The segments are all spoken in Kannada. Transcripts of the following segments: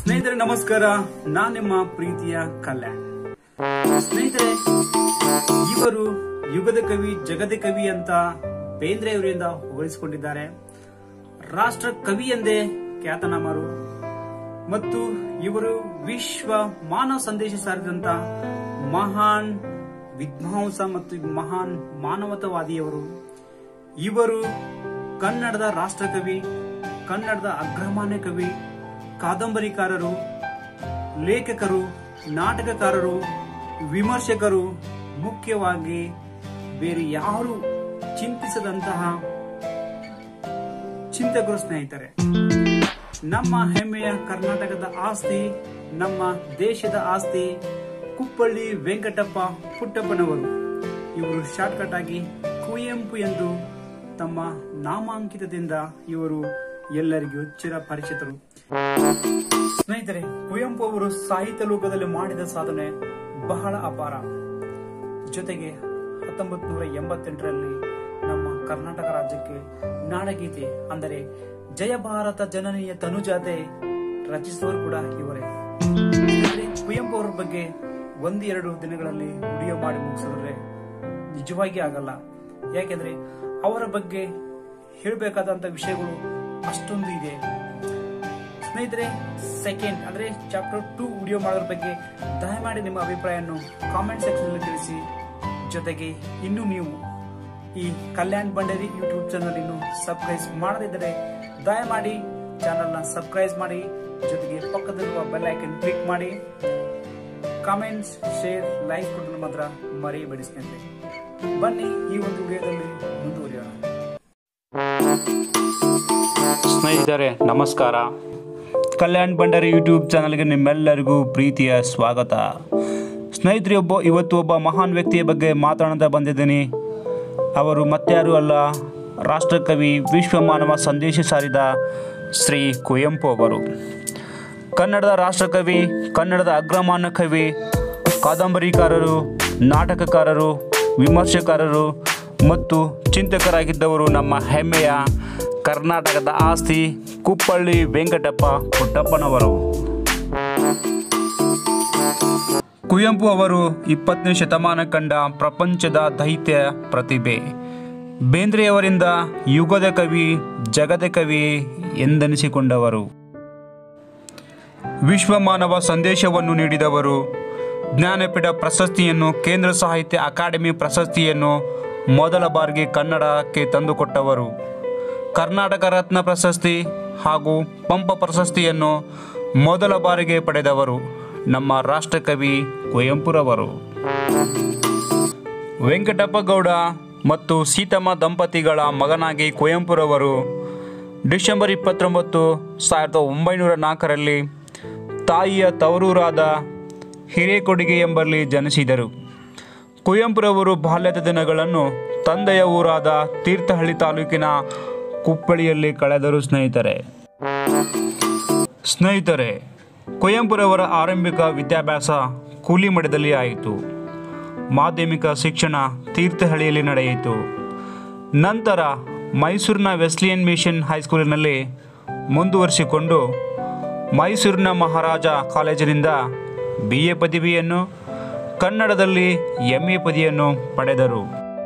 ಸ್ನೇಹಿತರೆ ನಮಸ್ಕಾರ ನಾನ್ ನಿಮ್ಮ ಪ್ರೀತಿಯ ಕಲ್ಯಾಣ್ ಸ್ನೇಹಿತರೆ ಇವರು ಯುಗದ ಕವಿ ಜಗದ ಕವಿ ಅಂತ ಬೇಂದ್ರೆ ಅವರಿಂದ ಹೊಗಳಿಸಿಕೊಂಡಿದ್ದಾರೆ ರಾಷ್ಟ್ರ ಕವಿ ಎಂದೇ ಖ್ಯಾತನಾಮರು ಮತ್ತು ಇವರು ವಿಶ್ವ ಮಾನವ ಸಂದೇಶ ಸಾರಿದಂತ ಮಹಾನ್ ವಿದ್ವಾಂಸ ಮತ್ತು ಮಹಾನ್ ಮಾನವತಾವಾದಿಯವರು ಇವರು ಕನ್ನಡದ ರಾಷ್ಟ್ರಕವಿ ಕನ್ನಡದ ಅಗ್ರಮಾನ್ಯ ಕವಿ ಕಾದಂಬರಿಕಾರರು ಲೇಖಕರು ನಾಟಕಕಾರರು ವಿಮರ್ಶಕರು ಮುಖ್ಯವಾಗಿ ಬೇರೆ ಯಾರು ಚಿಂತಿಸದಂತಹ ಚಿಂತಕರು ಸ್ನೇಹಿತರೆ ನಮ್ಮ ಹೆಮ್ಮೆಯ ಕರ್ನಾಟಕದ ಆಸ್ತಿ ನಮ್ಮ ದೇಶದ ಆಸ್ತಿ ಕುಪ್ಪಳ್ಳಿ ವೆಂಕಟಪ್ಪ ಪುಟ್ಟಪ್ಪನವರು ಇವರು ಶಾರ್ಟ್ಕಟ್ ಆಗಿ ಕುವೆಂಪು ಎಂದು ತಮ್ಮ ನಾಮಾಂಕಿತದಿಂದ ಇವರು ಎಲ್ಲರಿಗೂ ಚಿರಪರಿಚಿತರು ಸ್ನೇಹಿತರೆ ಕುವೆಂಪು ಅವರು ಸಾಹಿತ್ಯ ಲೋಕದಲ್ಲಿ ಮಾಡಿದ ಸಾಧನೆ ಬಹಳ ಅಪಾರ ಜೊತೆಗೆ ಹತ್ತೊಂಬತ್ ನೂರ ಎಂಬತ್ತೆಂಟರಲ್ಲಿ ನಮ್ಮ ಕರ್ನಾಟಕ ರಾಜ್ಯಕ್ಕೆ ನಾಡಗೀತೆ ಅಂದರೆ ಜಯ ಭಾರತ ಜನನೀಯ ತನುಜಾತೆ ರಚಿಸಿದವರು ಕೂಡ ಇವರೇ ಸ್ನೇಹಿತರೆ, ಕುವೆಂಪು ಅವರ ಬಗ್ಗೆ ಒಂದೆರಡು ದಿನಗಳಲ್ಲಿ ವಿಡಿಯೋ ಮಾಡಿ ಮುಗಿಸಿದ್ರೆ ನಿಜವಾಗಿ ಆಗಲ್ಲ ಯಾಕೆಂದ್ರೆ ಅವರ ಬಗ್ಗೆ ಹೇಳಬೇಕಾದಂತ ವಿಷಯಗಳು ಅಷ್ಟೊಂದು ಇದೆ ಸ್ನೇಹಿತರೆ ಸೆಕೆಂಡ್ ಅಂದ್ರೆ ಚಾಪ್ಟರ್ ಟೂ ವಿಡಿಯೋ ಮಾಡೋದ್ರ ಬಗ್ಗೆ ದಯಮಾಡಿ ನಿಮ್ಮ ಅಭಿಪ್ರಾಯವನ್ನು ಕಾಮೆಂಟ್ ಸೆಕ್ಷನ್ ಅಲ್ಲಿ ತಿಳಿಸಿ ಜೊತೆಗೆ ಇನ್ನು ನೀವು ಈ ಕಲ್ಯಾಣ್ ಬಂಡೇರಿ ಯೂಟ್ಯೂಬ್ ಚಾನಲ್ ಇನ್ನು ಸಬ್ಸ್ಕ್ರೈಬ್ ಮಾಡದಿದ್ದರೆ ದಯಮಾಡಿ ಚಾನಲ್ನ ಸಬ್ಸ್ಕ್ರೈಬ್ ಮಾಡಿ ಜೊತೆಗೆ ಪಕ್ಕದಲ್ಲಿರುವ ಬೆಲ್ ಐಕನ್ ಕ್ಲಿಕ್ ಮಾಡಿ ಕಾಮೆಂಟ್ಸ್ ಶೇರ್ ಲೈಕ್ ಕೊಡಲು ಮಾತ್ರ ಮರೆಯಬೇಡಿ ಸ್ನೇಹಿತರೆ ಬನ್ನಿ ಈ ಒಂದು ವಿಡಿಯೋದಲ್ಲಿ ಮುಂದುವರಿಯೋಣ ಸ್ನೇಹಿತರೆ ನಮಸ್ಕಾರ ಕಲ್ಯಾಣ್ ಭಂಡಾರಿ ಯೂಟ್ಯೂಬ್ ಚಾನಲ್ಗೆ ನಿಮ್ಮೆಲ್ಲರಿಗೂ ಪ್ರೀತಿಯ ಸ್ವಾಗತ ಸ್ನೇಹಿತರೆ ಒಬ್ಬ ಇವತ್ತು ಒಬ್ಬ ಮಹಾನ್ ವ್ಯಕ್ತಿಯ ಬಗ್ಗೆ ಮಾತಾಡೋಂತ ಬಂದಿದ್ದೀನಿ ಅವರು ಮತ್ಯಾರೂ ಅಲ್ಲ ರಾಷ್ಟ್ರಕವಿ ವಿಶ್ವಮಾನವ ಸಂದೇಶ ಸಾರಿದ ಶ್ರೀ ಕುವೆಂಪು ಅವರು ಕನ್ನಡದ ರಾಷ್ಟ್ರಕವಿ ಕನ್ನಡದ ಅಗ್ರಮಾನ್ಯ ಕವಿ ಕಾದಂಬರಿಕಾರರು ನಾಟಕಕಾರರು ವಿಮರ್ಶಕರು ಮತ್ತು ಚಿಂತಕರಾಗಿದ್ದವರು ನಮ್ಮ ಹೆಮ್ಮೆಯ ಕರ್ನಾಟಕದ ಆಸ್ತಿ ಕುಪ್ಪಳ್ಳಿ ವೆಂಕಟಪ್ಪ ಪುಟ್ಟಪ್ಪನವರು ಕುವೆಂಪು ಅವರು ಇಪ್ಪತ್ತನೇ ಶತಮಾನ ಕಂಡ ಪ್ರಪಂಚದ ದೈತ್ಯ ಪ್ರತಿಭೆ ಬೇಂದ್ರೆಯವರಿಂದ ಯುಗದ ಕವಿ ಜಗದ ಕವಿ ಎಂದೆನಿಸಿಕೊಂಡವರು ವಿಶ್ವಮಾನವ ಸಂದೇಶವನ್ನು ನೀಡಿದವರು ಜ್ಞಾನಪೀಠ ಪ್ರಶಸ್ತಿಯನ್ನು ಕೇಂದ್ರ ಸಾಹಿತ್ಯ ಅಕಾಡೆಮಿ ಪ್ರಶಸ್ತಿಯನ್ನು ಮೊದಲ ಬಾರಿಗೆ ಕನ್ನಡಕ್ಕೆ ತಂದುಕೊಟ್ಟವರು ಕರ್ನಾಟಕ ರತ್ನ ಪ್ರಶಸ್ತಿ ಹಾಗೂ ಪಂಪ ಪ್ರಶಸ್ತಿಯನ್ನು ಮೊದಲ ಬಾರಿಗೆ ಪಡೆದವರು ನಮ್ಮ ರಾಷ್ಟ್ರಕವಿ ಕುವೆಂಪುರವರು ವೆಂಕಟಪ್ಪ ಗೌಡ ಮತ್ತು ಸೀತಮ್ಮ ದಂಪತಿಗಳ ಮಗನಾಗಿ ಕುವೆಂಪುರವರು ಡಿಸೆಂಬರ್ ಇಪ್ಪತ್ತೊಂಬತ್ತು ಸಾವಿರದ ಒಂಬೈನೂರ ನಾಲ್ಕರಲ್ಲಿ ತಾಯಿಯ ತವರೂರಾದ ಹಿರೇಕೊಡಿಗೆ ಎಂಬಲ್ಲಿ ಜನಿಸಿದರು ಕುವೆಂಪುರವರು ಬಾಲ್ಯದ ದಿನಗಳನ್ನು ತಂದೆಯ ಊರಾದ ತೀರ್ಥಹಳ್ಳಿ ತಾಲೂಕಿನ ಕುಪ್ಪಳಿಯಲ್ಲಿ ಕಳೆದರು ಸ್ನೇಹಿತರೆ ಸ್ನೇಹಿತರೆ ಕುವೆಂಪುರವರ ಆರಂಭಿಕ ವಿದ್ಯಾಭ್ಯಾಸ ಕೂಲಿಮಠದಲ್ಲಿ ಆಯಿತು ಮಾಧ್ಯಮಿಕ ಶಿಕ್ಷಣ ತೀರ್ಥಹಳ್ಳಿಯಲ್ಲಿ ನಡೆಯಿತು ನಂತರ ಮೈಸೂರಿನ ವೆಸ್ಲಿಯನ್ ಮಿಷನ್ ಹೈಸ್ಕೂಲಿನಲ್ಲಿ ಮುಂದುವರಿಸಿಕೊಂಡು ಮೈಸೂರಿನ ಮಹಾರಾಜ ಕಾಲೇಜಿನಿಂದ ಬಿ ಎ ಪದವಿಯನ್ನು ಕನ್ನಡದಲ್ಲಿ ಎಂ ಎ ಪದವಿಯನ್ನು ಪಡೆದರು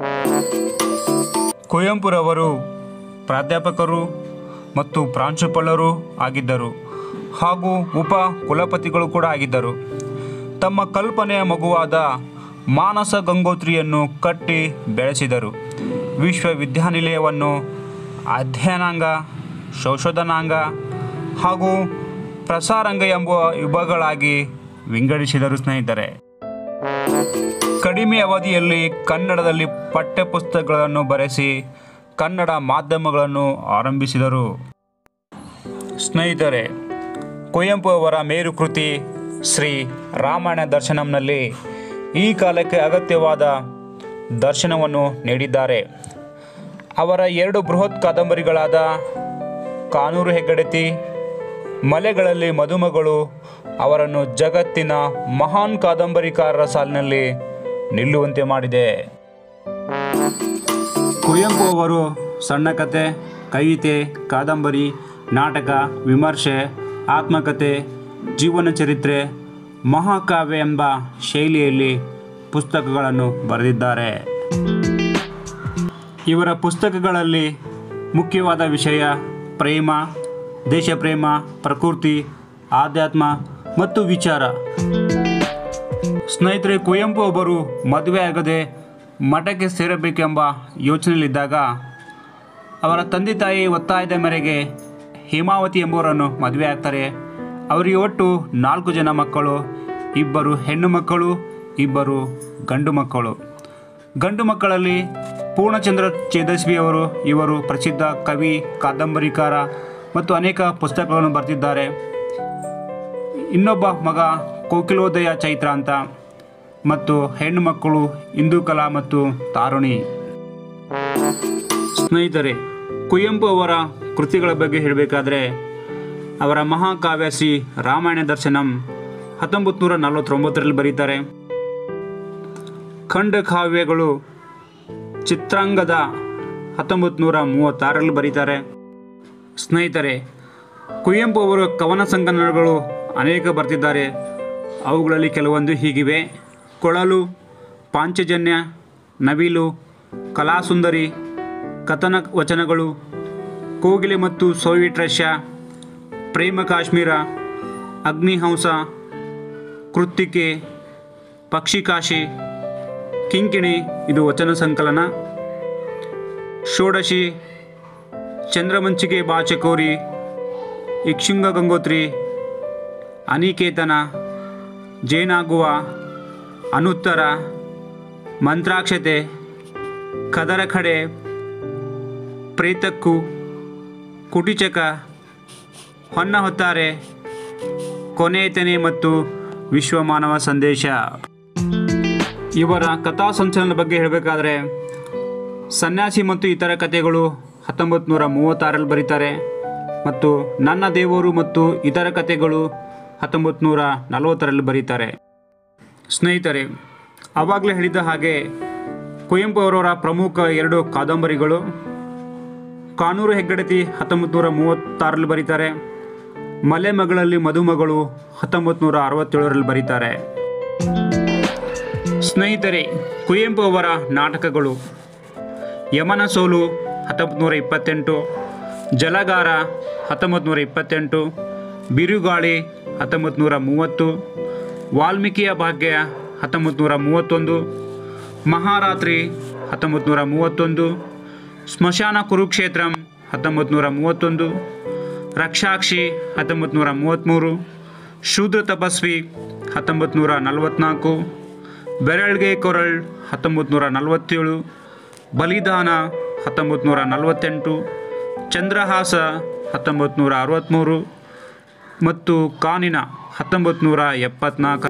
ಕುವೆಂಪುರವರು ಪ್ರಾಧ್ಯಾಪಕರು ಮತ್ತು ಪ್ರಾಂಶುಪಾಲರು ಆಗಿದ್ದರು ಹಾಗೂ ಉಪ ಕುಲಪತಿಗಳು ಕೂಡ ಆಗಿದ್ದರು ತಮ್ಮ ಕಲ್ಪನೆಯ ಮಗುವಾದ ಮಾನಸ ಗಂಗೋತ್ರಿಯನ್ನು ಕಟ್ಟಿ ಬೆಳೆಸಿದರು ವಿಶ್ವವಿದ್ಯಾನಿಲಯವನ್ನು ಅಧ್ಯಯನಾಂಗ ಸಂಶೋಧನಾಂಗ ಹಾಗೂ ಪ್ರಸಾರಾಂಗ ಎಂಬ ವಿಭಾಗಗಳಾಗಿ ವಿಂಗಡಿಸಿದರು ಸ್ನೇಹಿತರೆ ಕಡಿಮೆ ಅವಧಿಯಲ್ಲಿ ಕನ್ನಡದಲ್ಲಿ ಪಠ್ಯಪುಸ್ತಕಗಳನ್ನು ಬರೆಸಿ ಕನ್ನಡ ಮಾಧ್ಯಮಗಳನ್ನು ಆರಂಭಿಸಿದರು ಸ್ನೇಹಿತರೆ ಕುವೆಂಪು ಅವರ ಮೇರು ಕೃತಿ ಶ್ರೀ ರಾಮಾಯಣ ದರ್ಶನಂನಲ್ಲಿ ಈ ಕಾಲಕ್ಕೆ ಅಗತ್ಯವಾದ ದರ್ಶನವನ್ನು ನೀಡಿದ್ದಾರೆ ಅವರ ಎರಡು ಬೃಹತ್ ಕಾದಂಬರಿಗಳಾದ ಕಾನೂರು ಹೆಗ್ಗಡತಿ ಮಲೆಗಳಲ್ಲಿ ಮದುಮಗಳು ಅವರನ್ನು ಜಗತ್ತಿನ ಮಹಾನ್ ಕಾದಂಬರಿಕಾರರ ಸಾಲಿನಲ್ಲಿ ನಿಲ್ಲುವಂತೆ ಮಾಡಿದೆ ಕುವೆಂಪು ಅವರು ಸಣ್ಣ ಕತೆ ಕವಿತೆ ಕಾದಂಬರಿ ನಾಟಕ ವಿಮರ್ಶೆ ಆತ್ಮಕತೆ ಜೀವನ ಚರಿತ್ರೆ ಮಹಾಕಾವ್ಯ ಎಂಬ ಶೈಲಿಯಲ್ಲಿ ಪುಸ್ತಕಗಳನ್ನು ಬರೆದಿದ್ದಾರೆ ಇವರ ಪುಸ್ತಕಗಳಲ್ಲಿ ಮುಖ್ಯವಾದ ವಿಷಯ ಪ್ರೇಮ ದೇಶಪ್ರೇಮ ಪ್ರಕೃತಿ ಆಧ್ಯಾತ್ಮ ಮತ್ತು ವಿಚಾರ ಸ್ನೇಹಿತರೆ ಕುವೆಂಪು ಒಬ್ಬರು ಮದುವೆ ಆಗದೆ ಮಠಕ್ಕೆ ಸೇರಬೇಕೆಂಬ ಯೋಚನೆಯಲ್ಲಿದ್ದಾಗ ಅವರ ತಂದೆ ತಾಯಿ ಒತ್ತಾಯದ ಮೇರೆಗೆ ಹೇಮಾವತಿ ಎಂಬುವರನ್ನು ಮದುವೆ ಆಗ್ತಾರೆ ಅವರಿಗೆ ಒಟ್ಟು ನಾಲ್ಕು ಜನ ಮಕ್ಕಳು ಇಬ್ಬರು ಹೆಣ್ಣು ಮಕ್ಕಳು ಇಬ್ಬರು ಗಂಡು ಮಕ್ಕಳು ಗಂಡು ಮಕ್ಕಳಲ್ಲಿ ಪೂರ್ಣಚಂದ್ರ ಚೇದಸ್ವಿಯವರು ಇವರು ಪ್ರಸಿದ್ಧ ಕವಿ ಕಾದಂಬರಿಕಾರ ಮತ್ತು ಅನೇಕ ಪುಸ್ತಕಗಳನ್ನು ಬರೆದಿದ್ದಾರೆ ಇನ್ನೊಬ್ಬ ಮಗ ಕೋಕಿಲೋದಯ ಚೈತ್ರ ಅಂತ ಮತ್ತು ಹೆಣ್ಣು ಮಕ್ಕಳು ಇಂದುಕಲಾ ಮತ್ತು ತಾರುಣಿ ಸ್ನೇಹಿತರೆ ಕುವೆಂಪು ಅವರ ಕೃತಿಗಳ ಬಗ್ಗೆ ಹೇಳಬೇಕಾದ್ರೆ ಅವರ ಮಹಾಕಾವ್ಯ ಶ್ರೀ ರಾಮಾಯಣ ದರ್ಶನಂ ಹತ್ತೊಂಬತ್ತು ನೂರ ನಲವತ್ತೊಂಬತ್ತರಲ್ಲಿ ಬರೀತಾರೆ ಖಂಡ ಕಾವ್ಯಗಳು ಚಿತ್ರಾಂಗದ ಹತ್ತೊಂಬತ್ತು ನೂರ ಮೂವತ್ತಾರರಲ್ಲಿ ಬರೀತಾರೆ ಸ್ನೇಹಿತರೆ ಕುವೆಂಪು ಅವರು ಕವನ ಸಂಕಲನಗಳು ಅನೇಕ ಬರ್ತಿದ್ದಾರೆ ಅವುಗಳಲ್ಲಿ ಕೆಲವೊಂದು ಹೀಗಿವೆ ಕೊಳಲು ಪಾಂಚಜನ್ಯ ನವಿಲು ಕಲಾಸುಂದರಿ ಕಥನ ವಚನಗಳು ಕೋಗಿಲೆ ಮತ್ತು ಸೋವಿಯಟ್ ರಷ್ಯಾ ಪ್ರೇಮ ಕಾಶ್ಮೀರ ಅಗ್ನಿಹಂಸ ಕೃತ್ತಿಕೆ ಪಕ್ಷಿಕಾಶಿ ಕಿಂಕಿಣಿ ಇದು ವಚನ ಸಂಕಲನ ಷೋಡಶಿ ಚಂದ್ರಮಂಚಿಕೆ ಬಾಚಕೋರಿ ಇಕ್ಷುಂಗ ಗಂಗೋತ್ರಿ ಅನಿಕೇತನ ಜೇನಾಗುವ ಅನುತ್ತರ ಮಂತ್ರಾಕ್ಷತೆ ಕದರ ಖಡೆ ಪ್ರೇತಕ್ಕು ಕುಟಿಚಕ ಹೊನ್ನ ಹೊತ್ತಾರೆ ಕೊನೆತನೆ ಮತ್ತು ವಿಶ್ವಮಾನವ ಸಂದೇಶ ಇವರ ಕಥಾ ಸಂಚಲನದ ಬಗ್ಗೆ ಹೇಳಬೇಕಾದ್ರೆ ಸನ್ಯಾಸಿ ಮತ್ತು ಇತರ ಕಥೆಗಳು ಹತ್ತೊಂಬತ್ತು ನೂರ ಮೂವತ್ತಾರಲ್ಲಿ ಬರೀತಾರೆ ಮತ್ತು ನನ್ನ ದೇವರು ಮತ್ತು ಇತರ ಕಥೆಗಳು ಹತ್ತೊಂಬತ್ತು ನೂರ ನಲವತ್ತರಲ್ಲಿ ಬರೀತಾರೆ ಸ್ನೇಹಿತರೆ ಆವಾಗಲೇ ಹೇಳಿದ ಹಾಗೆ ಕುವೆಂಪು ಅವರವರ ಪ್ರಮುಖ ಎರಡು ಕಾದಂಬರಿಗಳು ಕಾನೂರು ಹೆಗ್ಗಡತಿ ಹತ್ತೊಂಬತ್ತು ನೂರ ಮೂವತ್ತಾರಲ್ಲಿ ಬರೀತಾರೆ ಮಲೆ ಮಗಳಲ್ಲಿ ಮದುಮಗಳು ಹತ್ತೊಂಬತ್ತು ನೂರ ಅರವತ್ತೇಳರಲ್ಲಿ ಬರೀತಾರೆ ಸ್ನೇಹಿತರೆ ಕುವೆಂಪು ಅವರ ನಾಟಕಗಳು ಯಮನ ಸೋಲು ಹತ್ತೊಂಬತ್ತು ನೂರ ಇಪ್ಪತ್ತೆಂಟು ಜಲಗಾರ ಹತ್ತೊಂಬತ್ತು ನೂರ ಇಪ್ಪತ್ತೆಂಟು ಬಿರುಗಾಳಿ ಹತ್ತೊಂಬತ್ತು ನೂರ ಮೂವತ್ತು ವಾಲ್ಮೀಕಿಯ ಭಾಗ್ಯ ಹತ್ತೊಂಬತ್ತು ನೂರ ಮೂವತ್ತೊಂದು ಮಹಾರಾತ್ರಿ ಹತ್ತೊಂಬತ್ತು ನೂರ ಮೂವತ್ತೊಂದು ಸ್ಮಶಾನ ಕುರುಕ್ಷೇತ್ರಂ ಹತ್ತೊಂಬತ್ತು ನೂರ ಮೂವತ್ತೊಂದು ರಕ್ಷಾಕ್ಷಿ ಹತ್ತೊಂಬತ್ತು ನೂರ ಮೂವತ್ತ್ಮೂರು ಶೂದ್ರ ತಪಸ್ವಿ ಹತ್ತೊಂಬತ್ತು ನೂರ ನಲವತ್ತ್ನಾಲ್ಕು ಬೆರಳ್ಗೆ ಕೊರಳ್ ಹತ್ತೊಂಬತ್ತು ನೂರ ನಲವತ್ತೇಳು ಬಲಿದಾನ ಹತ್ತೊಂಬತ್ತು ನೂರ ನಲವತ್ತೆಂಟು ಚಂದ್ರಹಾಸ ಹತ್ತೊಂಬತ್ತು ನೂರ ಅರವತ್ತ್ಮೂರು ಮತ್ತು ಕಾನಿನ ಹತ್ತೊಂಬತ್ತು ನೂರ ಎಪ್ಪತ್ನಾಲ್ಕು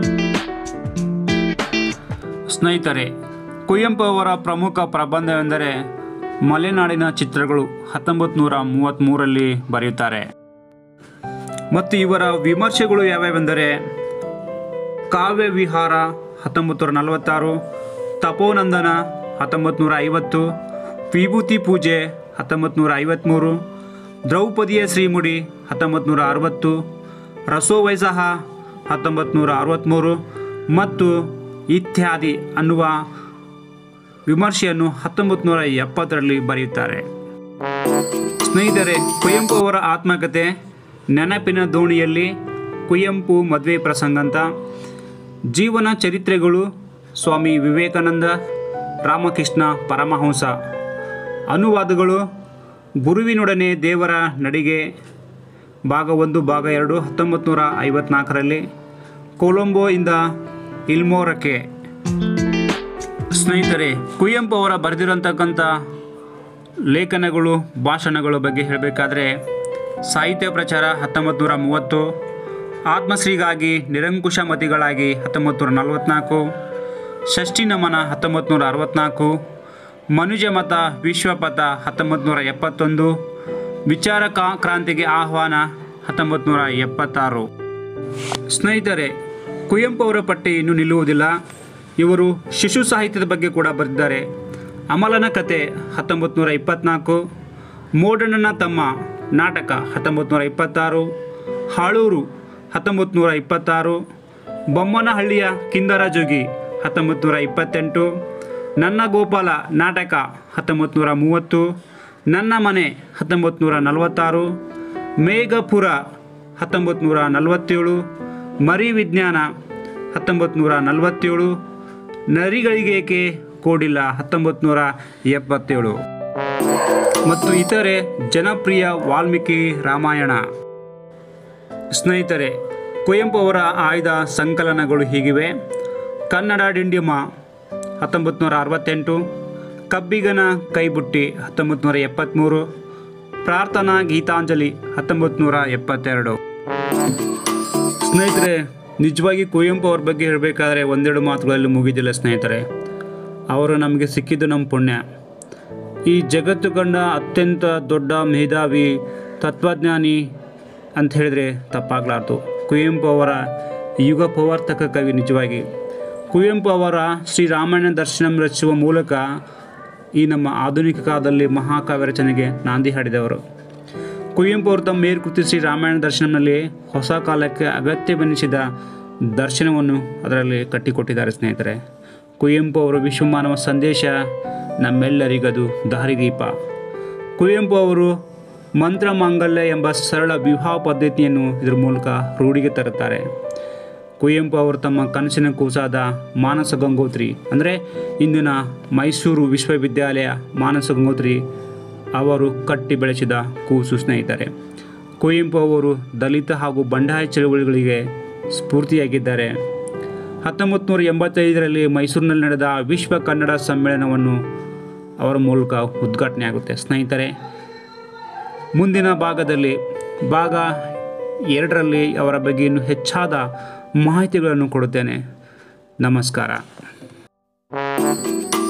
ಸ್ನೇಹಿತರೆ ಕುವೆಂಪು ಅವರ ಪ್ರಮುಖ ಪ್ರಬಂಧವೆಂದರೆ ಮಲೆನಾಡಿನ ಚಿತ್ರಗಳು ಹತ್ತೊಂಬತ್ತು ನೂರ ಮೂವತ್ತ್ಮೂರರಲ್ಲಿ ಬರೆಯುತ್ತಾರೆ ಮತ್ತು ಇವರ ವಿಮರ್ಶೆಗಳು ಯಾವ್ಯಾವೆಂದರೆ ಕಾವ್ಯ ವಿಹಾರ ಹತ್ತೊಂಬತ್ತು ನೂರ ನಲವತ್ತಾರು ತಪೋನಂದನ ಹತ್ತೊಂಬತ್ತು ನೂರ ಐವತ್ತು ವಿಭೂತಿ ಪೂಜೆ ಹತ್ತೊಂಬತ್ತು ನೂರ ಐವತ್ತ್ಮೂರು ದ್ರೌಪದಿಯ ಶ್ರೀಮುಡಿ ಹತ್ತೊಂಬತ್ತು ನೂರ ಅರವತ್ತು ರಸೋವೈಸಹ ಹತ್ತೊಂಬತ್ತು ನೂರ ಅರವತ್ತ್ಮೂರು ಮತ್ತು ಇತ್ಯಾದಿ ಅನ್ನುವ ವಿಮರ್ಶೆಯನ್ನು ಹತ್ತೊಂಬತ್ತು ನೂರ ಎಪ್ಪತ್ತರಲ್ಲಿ ಬರೆಯುತ್ತಾರೆ ಸ್ನೇಹಿತರೆ ಕುವೆಂಪು ಅವರ ಆತ್ಮಕಥೆ ನೆನಪಿನ ದೋಣಿಯಲ್ಲಿ ಕುವೆಂಪು ಮದುವೆ ಪ್ರಸಂಗ ಅಂತ ಜೀವನ ಚರಿತ್ರೆಗಳು ಸ್ವಾಮಿ ವಿವೇಕಾನಂದ ರಾಮಕೃಷ್ಣ ಪರಮಹಂಸ ಅನುವಾದಗಳು ಗುರುವಿನೊಡನೆ ದೇವರ ನಡಿಗೆ ಭಾಗ ಒಂದು ಭಾಗ ಎರಡು ಹತ್ತೊಂಬತ್ತು ನೂರ ಐವತ್ನಾಲ್ಕರಲ್ಲಿ ಕೊಲಂಬೋ ಇಂದ ಇಲ್ಮೋರಕ್ಕೆ ಸ್ನೇಹಿತರೆ ಕುವೆಂಪು ಅವರ ಬರೆದಿರೋಂತಕ್ಕಂಥ ಲೇಖನಗಳು ಭಾಷಣಗಳ ಬಗ್ಗೆ ಹೇಳಬೇಕಾದ್ರೆ ಸಾಹಿತ್ಯ ಪ್ರಚಾರ ಹತ್ತೊಂಬತ್ತು ನೂರ ಮೂವತ್ತು ಆತ್ಮಶ್ರೀಗಾಗಿ ನಿರಂಕುಶ ಮತಿಗಳಾಗಿ ಹತ್ತೊಂಬತ್ತು ನೂರ ನಲವತ್ತ್ನಾಲ್ಕು ಷಷ್ಠಿ ನಮನ ಹತ್ತೊಂಬತ್ತು ನೂರ ಅರವತ್ತ್ನಾಲ್ಕು ಮನುಜ ಮತ ವಿಶ್ವಪಥ ಹತ್ತೊಂಬತ್ತು ನೂರ ಎಪ್ಪತ್ತೊಂದು ವಿಚಾರ ಕಾ- ಕ್ರಾಂತಿಗೆ ಆಹ್ವಾನ ಹತ್ತೊಂಬತ್ತು ನೂರ ಎಪ್ಪತ್ತಾರು ಸ್ನೇಹಿತರೆ ಕುವೆಂಪು ಅವರ ಪಟ್ಟಿ ಇನ್ನೂ ನಿಲ್ಲುವುದಿಲ್ಲ ಇವರು ಶಿಶು ಸಾಹಿತ್ಯದ ಬಗ್ಗೆ ಕೂಡ ಬರೆದಿದ್ದಾರೆ ಅಮಲನ ಕತೆ ಹತ್ತೊಂಬತ್ತು ನೂರ ಇಪ್ಪತ್ತ್ನಾಲ್ಕು ಮೋಡಣ್ಣನ ತಮ್ಮ ನಾಟಕ ಹತ್ತೊಂಬತ್ತು ನೂರ ಇಪ್ಪತ್ತಾರು ಹಾಳೂರು ಹತ್ತೊಂಬತ್ತು ನೂರ ಇಪ್ಪತ್ತಾರು ಬೊಮ್ಮನಹಳ್ಳಿಯ ಕಿಂದರ ಜೋಗಿ ಹತ್ತೊಂಬತ್ತು ನೂರ ಇಪ್ಪತ್ತೆಂಟು ನನ್ನ ಗೋಪಾಲ ನಾಟಕ ಹತ್ತೊಂಬತ್ತು ನೂರ ಮೂವತ್ತು ನನ್ನ ಮನೆ ಹತ್ತೊಂಬತ್ತು ನೂರ ನಲವತ್ತಾರು ಮೇಘಪುರ ಹತ್ತೊಂಬತ್ತು ನೂರ ನಲವತ್ತೇಳು ಮರಿ ವಿಜ್ಞಾನ ಹತ್ತೊಂಬತ್ತು ನೂರ ನಲವತ್ತೇಳು ನರಿಗಳಿಗೇಕೆ ಕೋಡಿಲ್ಲ ಹತ್ತೊಂಬತ್ತು ನೂರ ಎಪ್ಪತ್ತೇಳು ಮತ್ತು ಇತರೆ ಜನಪ್ರಿಯ ವಾಲ್ಮೀಕಿ ರಾಮಾಯಣ ಸ್ನೇಹಿತರೆ ಕುವೆಂಪು ಅವರ ಆಯ್ದ ಸಂಕಲನಗಳು ಹೀಗಿವೆ ಕನ್ನಡ ಡಿಂಡಿಮ ಹತ್ತೊಂಬತ್ತು ನೂರ ಅರವತ್ತೆಂಟು ಕಬ್ಬಿಗನ ಕೈಬುಟ್ಟಿ ಹತ್ತೊಂಬತ್ತು ನೂರ ಎಪ್ಪತ್ತ್ಮೂರು ಪ್ರಾರ್ಥನಾ ಗೀತಾಂಜಲಿ ಹತ್ತೊಂಬತ್ತು ನೂರ ಎಪ್ಪತ್ತೆರಡು ಸ್ನೇಹಿತರೆ ನಿಜವಾಗಿ ಕುವೆಂಪು ಅವ್ರ ಬಗ್ಗೆ ಹೇಳಬೇಕಾದ್ರೆ ಒಂದೆರಡು ಮಾತುಗಳಲ್ಲಿ ಮುಗಿದಿಲ್ಲ ಸ್ನೇಹಿತರೆ ಅವರು ನಮಗೆ ಸಿಕ್ಕಿದ್ದು ನಮ್ಮ ಪುಣ್ಯ ಈ ಜಗತ್ತು ಕಂಡ ಅತ್ಯಂತ ದೊಡ್ಡ ಮೇಧಾವಿ ತತ್ವಜ್ಞಾನಿ ಅಂತ ಹೇಳಿದರೆ ತಪ್ಪಾಗಲಾರ್ದು ಕುವೆಂಪು ಅವರ ಯುಗ ಪವರ್ತಕ ಕವಿ ನಿಜವಾಗಿ ಕುವೆಂಪು ಅವರ ಶ್ರೀರಾಮಾಯಣ ದರ್ಶನಂ ರಚಿಸುವ ಮೂಲಕ ಈ ನಮ್ಮ ಆಧುನಿಕ ಕಾಲದಲ್ಲಿ ಮಹಾಕಾವ್ಯ ರಚನೆಗೆ ನಾಂದಿ ಹಾಡಿದವರು ಕುವೆಂಪು ಅವರು ತಮ್ಮ ಮೇಲ್ಕೃತಿ ಶ್ರೀ ರಾಮಾಯಣ ದರ್ಶನಂನಲ್ಲಿ ಹೊಸ ಕಾಲಕ್ಕೆ ಅಗತ್ಯವೆನಿಸಿದ ದರ್ಶನವನ್ನು ಅದರಲ್ಲಿ ಕಟ್ಟಿಕೊಟ್ಟಿದ್ದಾರೆ ಸ್ನೇಹಿತರೆ ಕುವೆಂಪು ಅವರು ವಿಶ್ವಮಾನವ ಸಂದೇಶ ನಮ್ಮೆಲ್ಲರಿಗದು ದಾರಿದೀಪ ಕುವೆಂಪು ಅವರು ಮಂತ್ರ ಮಾಂಗಲ್ಯ ಎಂಬ ಸರಳ ವಿವಾಹ ಪದ್ಧತಿಯನ್ನು ಇದರ ಮೂಲಕ ರೂಢಿಗೆ ತರುತ್ತಾರೆ ಕುವೆಂಪು ಅವರು ತಮ್ಮ ಕನಸಿನ ಕೂಸಾದ ಮಾನಸ ಗಂಗೋತ್ರಿ ಅಂದರೆ ಇಂದಿನ ಮೈಸೂರು ವಿಶ್ವವಿದ್ಯಾಲಯ ಮಾನಸ ಗಂಗೋತ್ರಿ ಅವರು ಕಟ್ಟಿ ಬೆಳೆಸಿದ ಕೂಸು ಸ್ನೇಹಿತರೆ ಕುವೆಂಪು ಅವರು ದಲಿತ ಹಾಗೂ ಬಂಡಾಯ ಚಳುವಳಿಗಳಿಗೆ ಸ್ಫೂರ್ತಿಯಾಗಿದ್ದಾರೆ ಹತ್ತೊಂಬತ್ತು ನೂರ ಎಂಬತ್ತೈದರಲ್ಲಿ ಮೈಸೂರಿನಲ್ಲಿ ನಡೆದ ವಿಶ್ವ ಕನ್ನಡ ಸಮ್ಮೇಳನವನ್ನು ಅವರ ಮೂಲಕ ಉದ್ಘಾಟನೆ ಆಗುತ್ತೆ ಸ್ನೇಹಿತರೆ ಮುಂದಿನ ಭಾಗದಲ್ಲಿ ಭಾಗ ಎರಡರಲ್ಲಿ ಅವರ ಬಗ್ಗೆ ಇನ್ನೂ ಹೆಚ್ಚಾದ ಮಾಹಿತಿಗಳನ್ನು ಕೊಡುತ್ತೇನೆ ನಮಸ್ಕಾರ